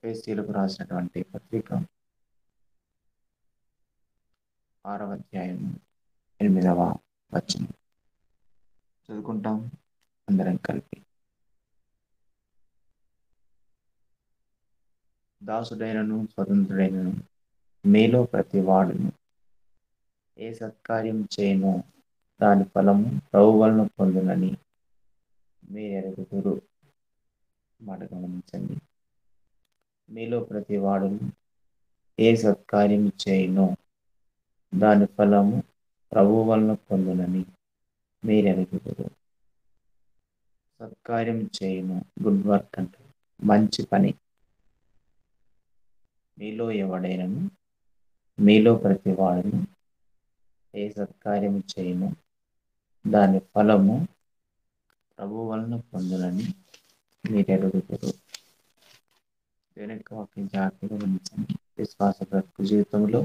ఎఫ్ఎస్సీలకు రాసినటువంటి పత్రిక ఆరవ అధ్యాయం ఎనిమిదవ వచనం చదువుకుంటాం అందరం కలిపి దాసుడైనను స్వతంత్రుడైనను మీలో ప్రతి వాడును ఏ సత్కార్యం చేయనో దాని ఫలము ప్రభు వలన పొందునని మీరు ఎరుగుదురు మాట గమనించండి మీలో ప్రతి వాడును ఏ సత్కార్యం చేయనో దాని ఫలము ప్రభు వలన పొందునని మీరు ఎరుగుదురు సత్కార్యం చేయను గుడ్ వర్క్ అంటే మంచి పని మీలో ఎవడైనను మీలో ప్రతి వాడును ఏ సత్కార్యం చేయను దాని ఫలము ప్రభు వలన పొందునని మీరు ఎరుగుతారు వెనక వాక్యం జాగ్రత్తగా గమనించండి విశ్వాస బ్రతుకు జీవితంలో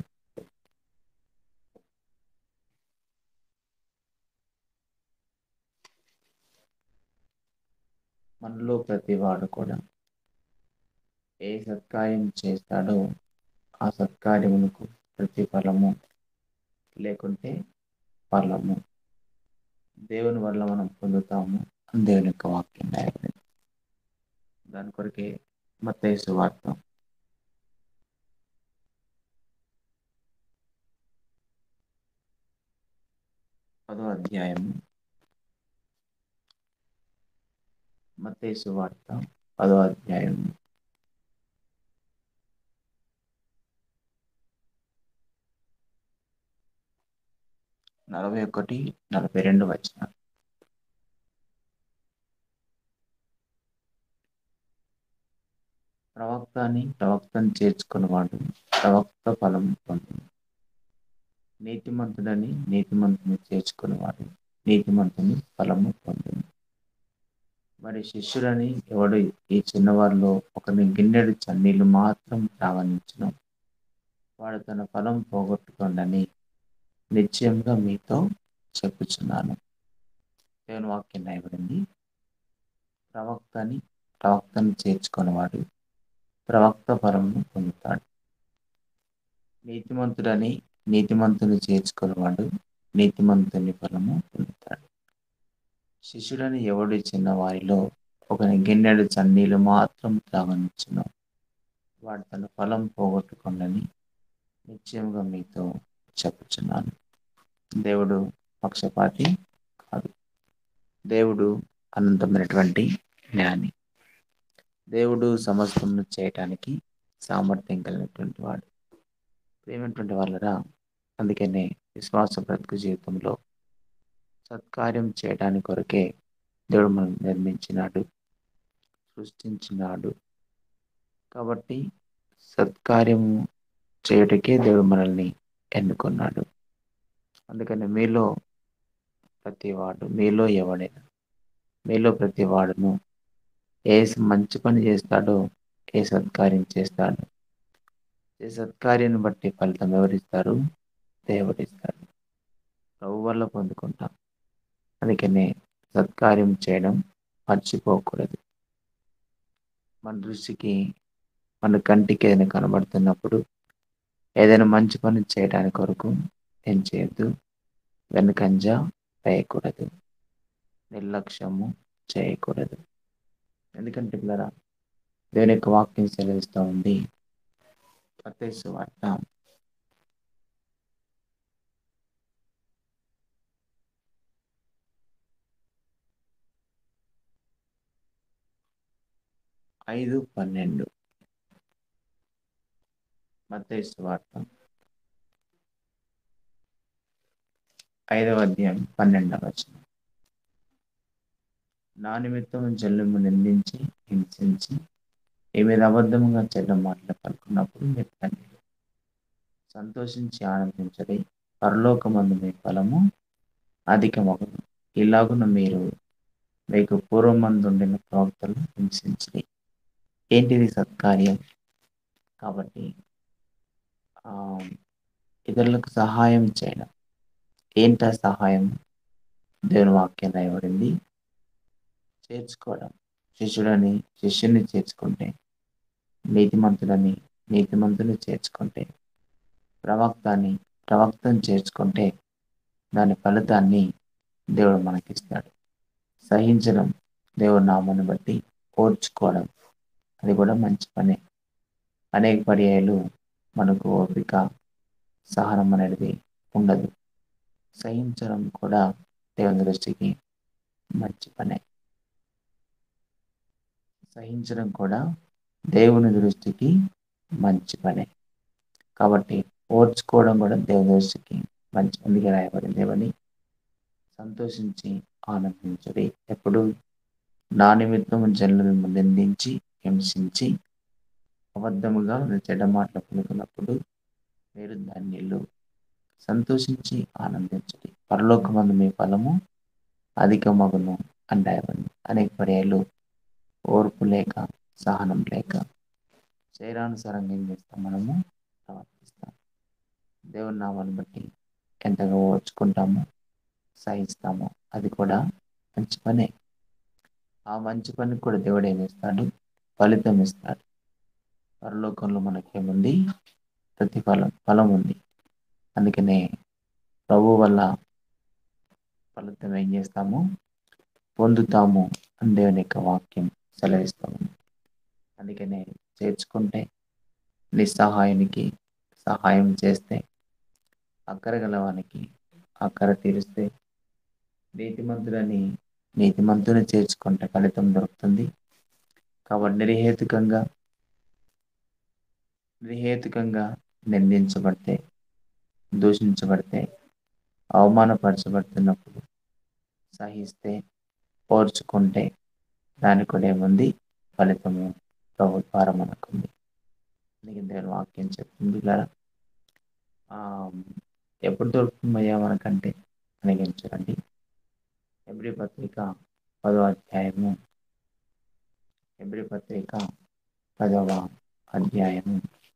మనలో ప్రతి వాడు కూడా ఏ సత్కార్యం చేస్తాడో ఆ సత్కార్యమునకు ప్రతిఫలము లేకుంటే ఫలము దేవుని వల్ల మనం పొందుతాము అని దేవుని యొక్క వాక్యం రాయబడింది దాని కొరకే మత్తయి వార్త పదో అధ్యాయం మత్తయి వార్త పదో అధ్యాయం నలభై ఒకటి నలభై రెండు వచ్చిన ప్రవక్తని ప్రవక్తను చేర్చుకున్నవాడు ప్రవక్త ఫలం పొందు నీతిమంతుడని నీతిమంతుని చేర్చుకున్నవాడు నీతిమంతుని ఫలము పొందు మరి శిష్యుడని ఎవడు ఈ చిన్నవారిలో ఒకరిని గిన్నెడు చన్నీళ్ళు మాత్రం తాగనించిన వాడు తన ఫలం పోగొట్టుకోండని నిశ్చయంగా మీతో చెప్పుచున్నాను దేవుని వాక్యం రాయబడింది ప్రవక్తని ప్రవక్తను చేర్చుకున్నవాడు ప్రవక్త ఫలమును పొందుతాడు నీతిమంతుడని నీతిమంతుని చేర్చుకున్నవాడు నీతిమంతుని ఫలము పొందుతాడు శిష్యుడని ఎవడు చిన్న వారిలో ఒకని గిన్నెడు చన్నీళ్ళు మాత్రం త్రాగనిచ్చును వాడు తన ఫలం పోగొట్టుకోండని నిశ్చయంగా మీతో చెప్పుచున్నాను దేవుడు పక్షపాతి కాదు దేవుడు అనంతమైనటువంటి జ్ఞాని దేవుడు సమస్తమును చేయటానికి సామర్థ్యం కలిగినటువంటి వాడు ప్రేమైనటువంటి వాళ్ళరా అందుకనే విశ్వాస బ్రతుకు జీవితంలో సత్కార్యం చేయడానికి కొరకే దేవుడు మనం నిర్మించినాడు సృష్టించినాడు కాబట్టి సత్కార్యము చేయుటకే దేవుడు మనల్ని ఎన్నుకున్నాడు అందుకని మీలో ప్రతి వాడు మీలో ఎవడైనా మీలో ప్రతి వాడును ఏ మంచి పని చేస్తాడో ఏ సత్కార్యం చేస్తాడో ఏ సత్కార్యాన్ని బట్టి ఫలితం ఎవరిస్తారు దేవుడిస్తాడు ప్రభు వల్ల పొందుకుంటాం అందుకనే సత్కార్యం చేయడం మర్చిపోకూడదు మన దృష్టికి మన కంటికి ఏదైనా కనబడుతున్నప్పుడు ఏదైనా మంచి పని చేయడానికి కొరకు ఏం చేయొద్దు వెనుకంజ వేయకూడదు నిర్లక్ష్యము చేయకూడదు ఎందుకంటే పిల్లరా దేవుని యొక్క వాక్యం సెలవిస్తూ ఉంది పత్తేసు వార్త ఐదు పన్నెండు మత్తేసు వార్త ఐదవ అధ్యాయం పన్నెండవ వచనం నా నిమిత్తం జల్లుము నిందించి హింసించి ఏ మీద అబద్ధముగా చెడ్డ మాటలు పలుకున్నప్పుడు మీరు తండ్రి సంతోషించి ఆనందించడి పరలోకమందు మీ ఫలము అధికమగును ఇలాగున మీరు మీకు పూర్వమందుండిన ప్రవక్తలు హింసించి ఏంటిది సత్కార్యం కాబట్టి ఇతరులకు సహాయం చేయడం ఏంట సహాయం దేవుని వాక్యం రాయబడింది చేర్చుకోవడం శిష్యుడని శిష్యుని చేర్చుకుంటే నీతిమంతులని నీతిమంతుని చేర్చుకుంటే ప్రవక్తని ప్రవక్తను చేర్చుకుంటే దాని ఫలితాన్ని దేవుడు మనకిస్తాడు సహించడం దేవుడి నామాన్ని బట్టి ఓర్చుకోవడం అది కూడా మంచి పనే అనేక పర్యాయాలు మనకు ఓపిక సహనం అనేది ఉండదు సహించడం కూడా దేవుని దృష్టికి మంచి పనే సహించడం కూడా దేవుని దృష్టికి మంచి పనే కాబట్టి ఓర్చుకోవడం కూడా దేవుని దృష్టికి మంచి మందిగా రాయబడింది దేవుని సంతోషించి ఆనందించుడి ఎప్పుడు నా నిమిత్తం జనులను నిందించి హింసించి అబద్ధముగా చెడ్డ మాటలు పలుకున్నప్పుడు మీరు ధన్యులు సంతోషించి ఆనందించండి పరలోకమందు మీ ఫలము అధికమగును అంటాయవండి అనేక పర్యాలు ఓర్పు లేక సహనం లేక శరీరానుసారంగా ఏం చేస్తాం మనము ప్రవర్తిస్తాం దేవుని నామాన్ని బట్టి ఎంతగా ఓర్చుకుంటామో సహిస్తామో అది కూడా మంచి పనే ఆ మంచి పనికి కూడా దేవుడు ఏమి ఇస్తాడు ఫలితం ఇస్తాడు పరలోకంలో మనకేముంది ప్రతిఫలం ఫలం ఉంది అందుకనే ప్రభు వల్ల ఫలితం ఏం చేస్తాము పొందుతాము అని దేవుని యొక్క వాక్యం సెలవిస్తాము అందుకనే చేర్చుకుంటే నిస్సహాయానికి సహాయం చేస్తే అక్కర గలవానికి అక్కర తీరిస్తే నీతిమంతులని నీతిమంతుని చేర్చుకుంటే ఫలితం దొరుకుతుంది కాబట్టి నిర్హేతుకంగా నిర్హేతుకంగా నిందించబడితే దూషించబడితే అవమానపరచబడుతున్నప్పుడు సహిస్తే ఓర్చుకుంటే దానికి కూడా ఏముంది ఫలితము ప్రభు ద్వారా మనకుంది అందుకే దేవుని వాక్యం చెప్తుంది కదా ఎప్పుడు దొరుకుతుందయ్యా మనకంటే అనిగించండి ఎబ్రి పత్రిక పదవ అధ్యాయము ఎబ్రి పత్రిక పదవ అధ్యాయము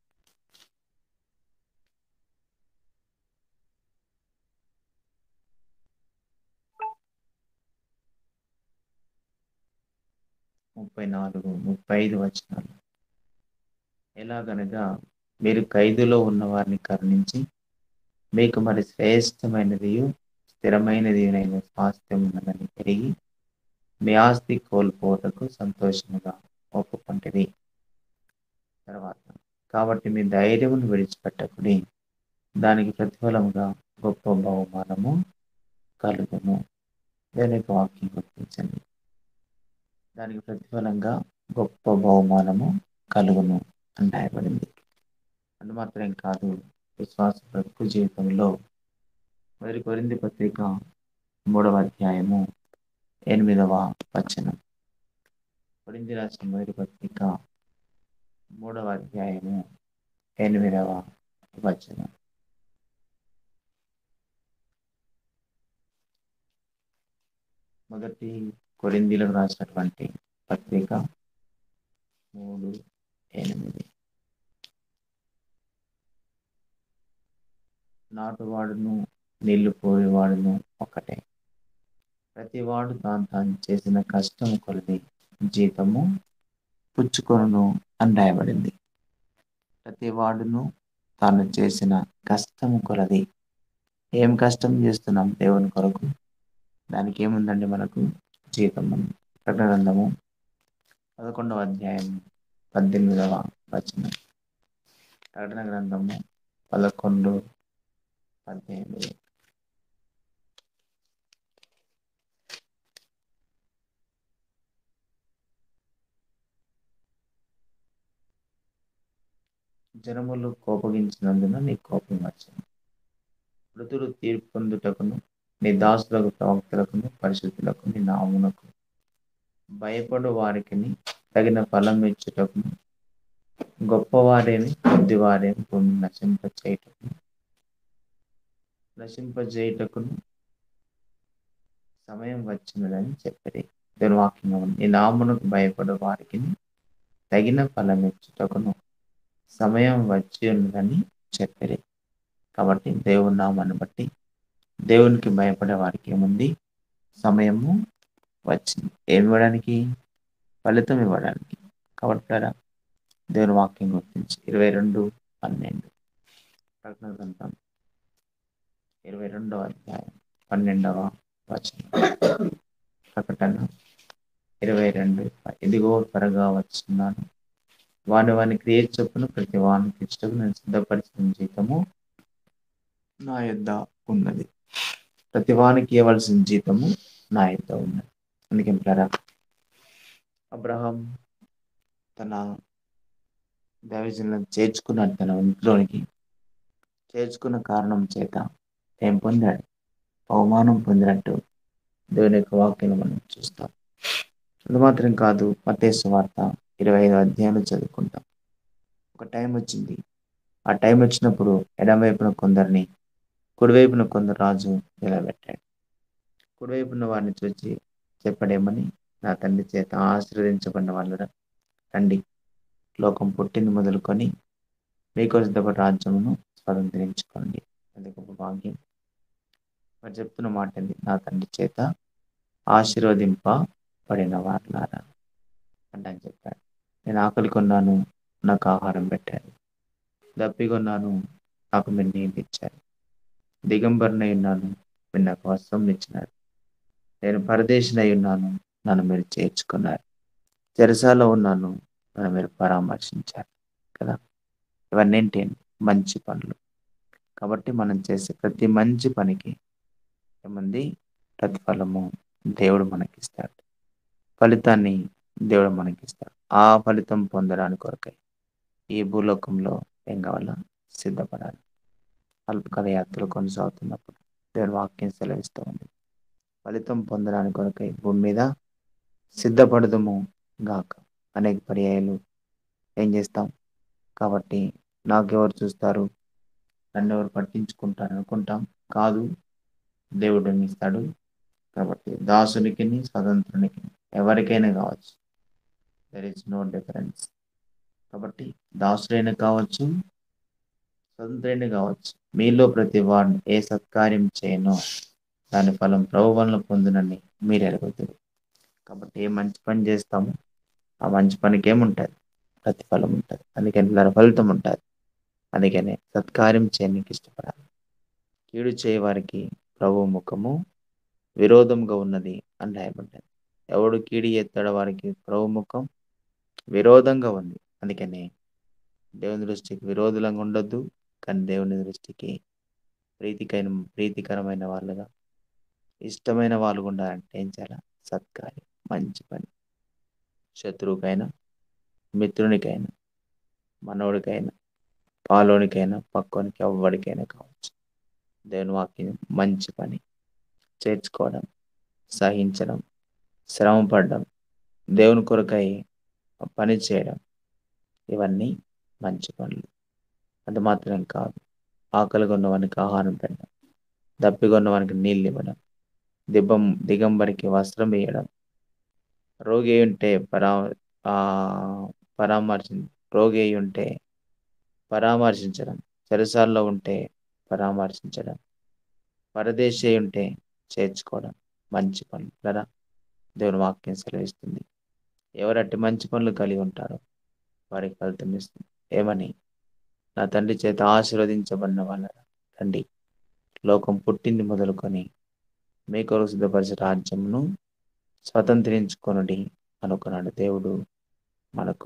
ముప్పై నాలుగు ముప్పై ఐదు వచనాలు ఎలాగనగా మీరు ఖైదులో ఉన్న వారిని కరుణించి మీకు మరి శ్రేష్టమైనది స్థిరమైనది అయిన స్వాస్థ్యం ఉన్నదని పెరిగి మీ ఆస్తి కోల్పోటకు సంతోషముగా ఒప్పుకుంటుంది తర్వాత కాబట్టి మీ ధైర్యమును విడిచిపెట్టకుడి దానికి ప్రతిఫలముగా గొప్ప బహుమానము కలుగును దానికి వాక్యం గుర్తించండి దానికి ప్రతిఫలంగా గొప్ప బహుమానము కలుగును అని రాయబడింది అది మాత్రం కాదు విశ్వాస బ్రతుకు జీవితంలో మొదటి కొరింది పత్రిక మూడవ అధ్యాయము ఎనిమిదవ వచనం కొరింది రాసిన మొదటి పత్రిక మూడవ అధ్యాయము ఎనిమిదవ వచనం మొదటి కొరిందీలకు రాసినటువంటి పత్రిక మూడు ఎనిమిది నాటువాడును నీళ్లు పోయేవాడును ఒకటే ప్రతివాడు తాను తాను చేసిన కష్టము కొలది జీతము పుచ్చుకొను అని రాయబడింది ప్రతివాడును తాను చేసిన కష్టము కొలది ఏం కష్టం చేస్తున్నాం దేవుని కొరకు దానికి ఏముందండి మనకు జీతం ఉంది ప్రకటనందము పదకొండవ అధ్యాయం పద్దెనిమిదవ వచనం ప్రకటన గ్రంథము పదకొండు పద్దెనిమిది జనములు కోపగించినందున నీ కోపం వచ్చింది మృతులు తీర్పు పొందుటకును నీ దాసులకు ప్రవక్తలకును పరిశుద్ధులకు నీ నామునకు భయపడు వారికి తగిన ఫలం ఇచ్చుటకును గొప్పవారేమి కొద్దివారేమి భూమిని నశింప చేయటకును నశింపజేయుటకును సమయం వచ్చినదని చెప్పిరి దేవుని వాక్యం ఉంది ఈ నామునకు భయపడు వారికి తగిన ఫలం ఇచ్చుటకును సమయం వచ్చి ఉన్నదని చెప్పిరి కాబట్టి దేవుని నామాన్ని బట్టి దేవునికి భయపడే వారికి ఏముంది సమయము వచ్చింది ఏమి ఇవ్వడానికి ఫలితం ఇవ్వడానికి కాబట్టి దేవుని వాక్యం గుర్తించి ఇరవై రెండు పన్నెండు ప్రకటన గ్రంథం ఇరవై రెండవ అధ్యాయం పన్నెండవ వచనం ప్రకటన ఇరవై రెండు ఇదిగో త్వరగా వచ్చున్నాను వాని వాని క్రియ చొప్పున ప్రతి వానికి ఇష్టం నేను సిద్ధపరిచిన జీతము నా యొద్ద ఉన్నది ప్రతి వానికి ఇవ్వాల్సిన జీతము నా యొద్ద ఉన్నది అందుకే మిత్రులారా, అబ్రహాం తన దైవజనులను చేర్చుకున్నాడు తన ఇంట్లోనికి చేర్చుకున్న కారణం చేత ఏం పొందాడు అవమానం పొందినట్టు దేవుని యొక్క వాక్యాన్ని మనం చూస్తాం అది మాత్రం కాదు మతేసు వార్త ఇరవై ఐదు అధ్యాయాలు చదువుకుంటాం ఒక టైం వచ్చింది ఆ టైం వచ్చినప్పుడు ఎడమవైపున కొందరిని కుడివైపున కొందరు రాజు నిలబెట్టాడు కుడివైపున వారిని చూచి చెప్పడేమని నా తండ్రి చేత ఆశీర్వదించబడిన వాళ్ళరా రండి లోకం పుట్టింది మొదలుకొని మీకు సిద్ధపడి రాజ్యమును స్వతంత్రించుకోండి అది గొప్ప భాగ్యం మరి చెప్తున్న మాట ఏంది నా తండ్రి చేత ఆశీర్వదింపబడిన వారులారా అంటే అని చెప్పాడు నేను ఆకలి కొన్నాను నాకు ఆహారం పెట్టారు దప్పికొన్నాను నాకు మీరు నీళ్ళు ఇచ్చారు దిగంబరినై ఉన్నాను మీరు నాకు వస్త్రం ఇచ్చినారు నేను పరదేశినై ఉన్నాను నన్ను మీరు చేర్చుకున్నారు చెరసాలో ఉన్నాను నన్ను మీరు పరామర్శించారు కదా ఇవన్నీ ఏంటి మంచి పనులు కాబట్టి మనం చేసే ప్రతి మంచి పనికి ఏమంది ప్రతిఫలము దేవుడు మనకిస్తాడు ఫలితాన్ని దేవుడు మనకిస్తాడు ఆ ఫలితం పొందడానికి కొరకై ఈ భూలోకంలో ఏం కావాలా సిద్ధపడాలి అల్పకాల యాత్రలు కొనసాగుతున్నప్పుడు దేవుని వాక్యం సెలవిస్తూ ఉంది ఫలితం పొందడానికి కొరకై భూమి మీద సిద్ధపడదము గాక అనేక పర్యాయాలు ఏం చేస్తాం కాబట్టి నాకెవరు చూస్తారు నన్ను ఎవరు పట్టించుకుంటారు అనుకుంటాం కాదు దేవుడు ఇస్తాడు కాబట్టి దాసునికి స్వతంత్రునికి ఎవరికైనా కావచ్చు దర్ ఇస్ నో డిఫరెన్స్ కాబట్టి దాసుడైన కావచ్చు స్వతంత్రైన కావచ్చు మీలో ప్రతి వాడిని ఏ సత్కార్యం చేయనో దాని ఫలం ప్రభు వలన పొందునని మీరు ఎరగవుతారు కాబట్టి ఏ మంచి పని చేస్తామో ఆ మంచి పనికి ఏముంటుంది ప్రతిఫలం ఉంటుంది అందుకని ఇలా ఫలితం ఉంటుంది అందుకనే సత్కార్యం చేయడానికి ఇష్టపడాలి కీడు చేయవారికి ప్రభు ముఖము విరోధంగా ఉన్నది అని రాయబడ్డది ఎవడు కీడి ఎత్తడ వారికి ప్రభు ముఖం విరోధంగా ఉంది అందుకనే దేవుని దృష్టికి విరోధులంగా ఉండొద్దు కానీ దేవుని దృష్టికి ప్రీతికైన ప్రీతికరమైన వాళ్ళుగా ఇష్టమైన వాళ్ళు ఉండాలంటే ఏం చేయాలి సత్కార్యం మంచి పని శత్రువుకైనా మిత్రునికైనా మనవుడికైనా పాలోనికైనా పక్కోనికి ఎవ్వడికైనా కావచ్చు దేవుని వాక్యం మంచి పని చేర్చుకోవడం సహించడం శ్రమ పడడం దేవుని కొరకై పని చేయడం ఇవన్నీ మంచి పనులు అది మాత్రం కాదు ఆకలిగా ఉన్నవానికి ఆహారం పెట్టడం దప్పిగా ఉన్నవానికి నీళ్ళు ఇవ్వడం దిబ్బం దిగంబరికి వస్త్రం వేయడం రోగి అయి ఉంటే పరా ఆ, పరామర్శి రోగి అయి ఉంటే పరామర్శించడం చెరసాల్లో ఉంటే పరామర్శించడం పరదేశీ అయి ఉంటే చేర్చుకోవడం మంచి పనులు కదా దేవుని వాక్యం సెలవిస్తుంది ఎవరట్టి మంచి పనులు కలిగి ఉంటారో వారికి ఫలితం ఇస్తుంది ఏమని నా తండ్రి చేత ఆశీర్వదించబడిన వాళ్ళ తండ్రి లోకం పుట్టింది మొదలుకొని మీ కొరకు సిద్ధపరిచే రాజ్యమును స్వతంత్రించుకొనుడి అనుకున్నాడు దేవుడు మనకు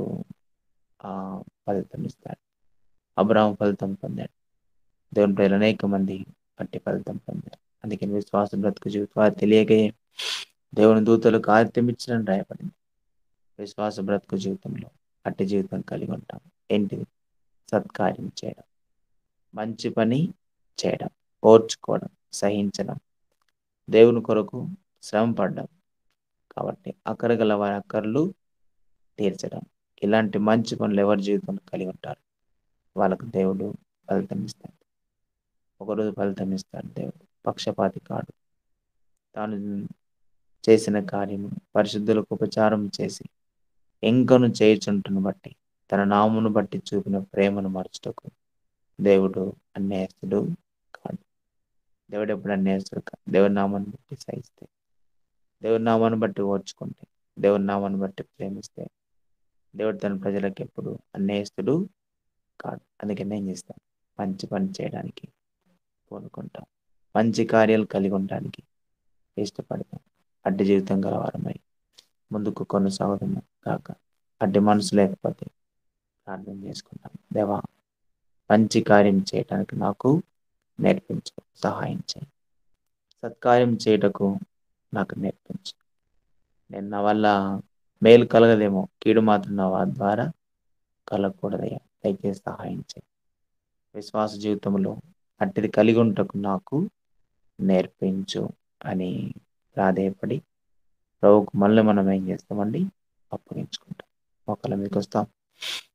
ఆ ఫలితం ఇస్తాడు అబ్రాహం ఫలితం పొందాడు దేవుని ప్రజలు అనేక మంది అట్టి ఫలితం పొందారు అందుకని విశ్వాస బ్రతుకు జీవితం తెలియకే దేవుని దూతలకు ఆదిత్యం ఇచ్చిన రాయబడింది విశ్వాస బ్రతుకు జీవితంలో అట్టి జీవితం కలిగి ఉంటాం ఏంటిది సత్కార్యం చేయడం మంచి పని చేయడం ఓర్చుకోవడం సహించడం దేవుని కొరకు శ్రమ పడడం కాబట్టి అక్కరగల వారి అక్కర్లు తీర్చడం ఇలాంటి మంచి పనులు ఎవరి జీవితంలో కలిగి ఉంటారు వాళ్ళకు దేవుడు ఫలితం ఇస్తాడు ఒకరోజు ఫలితం ఇస్తాడు దేవుడు పక్షపాతి కాడు తాను చేసిన కార్యము పరిశుద్ధులకు ఉపచారం చేసి ఎంకను చేయుచుంటును బట్టి తన నామును బట్టి చూపిన ప్రేమను మరచుటకు దేవుడు అన్యాయస్తుడు కాడు దేవుడు ఎప్పుడు అన్యాయస్తుడు కాదు దేవుడి నామాన్ని బట్టి సహిస్తే దేవుడి నామాన్ని బట్టి ఓర్చుకుంటే దేవుడి నామాన్ని బట్టి ప్రేమిస్తే దేవుడు తన ప్రజలకు ఎప్పుడు అన్యాయస్తుడు కాడు అందుకని ఏం చేస్తాం మంచి పని చేయడానికి కోరుకుంటాం మంచి కార్యాలు కలిగి ఉండడానికి ఇష్టపడతాం అడ్డి జీవితం గలవారమై ముందుకు కొనసాగుదాము కాక అడ్డి మనసు లేకపోతే ప్రార్థన చేసుకుంటాం దేవా మంచి కార్యం చేయడానికి నాకు నేర్పించు సహాయం చేయి సత్కార్యం చేయటకు నాకు నేర్పించు నేను నా వల్ల మేలు కలగదేమో కీడు మాత్రం నా వా- ద్వారా కలగకూడదయ్యా దయచేసి సహాయం చేయి విశ్వాస జీవితంలో అట్టిది కలిగి ఉంటకు నాకు నేర్పించు అని ప్రాధేయపడి ప్రభుకు మళ్ళీ మనం ఏం చేస్తామండి అప్పగించుకుంటాం ఒకళ్ళ మీకు వస్తాం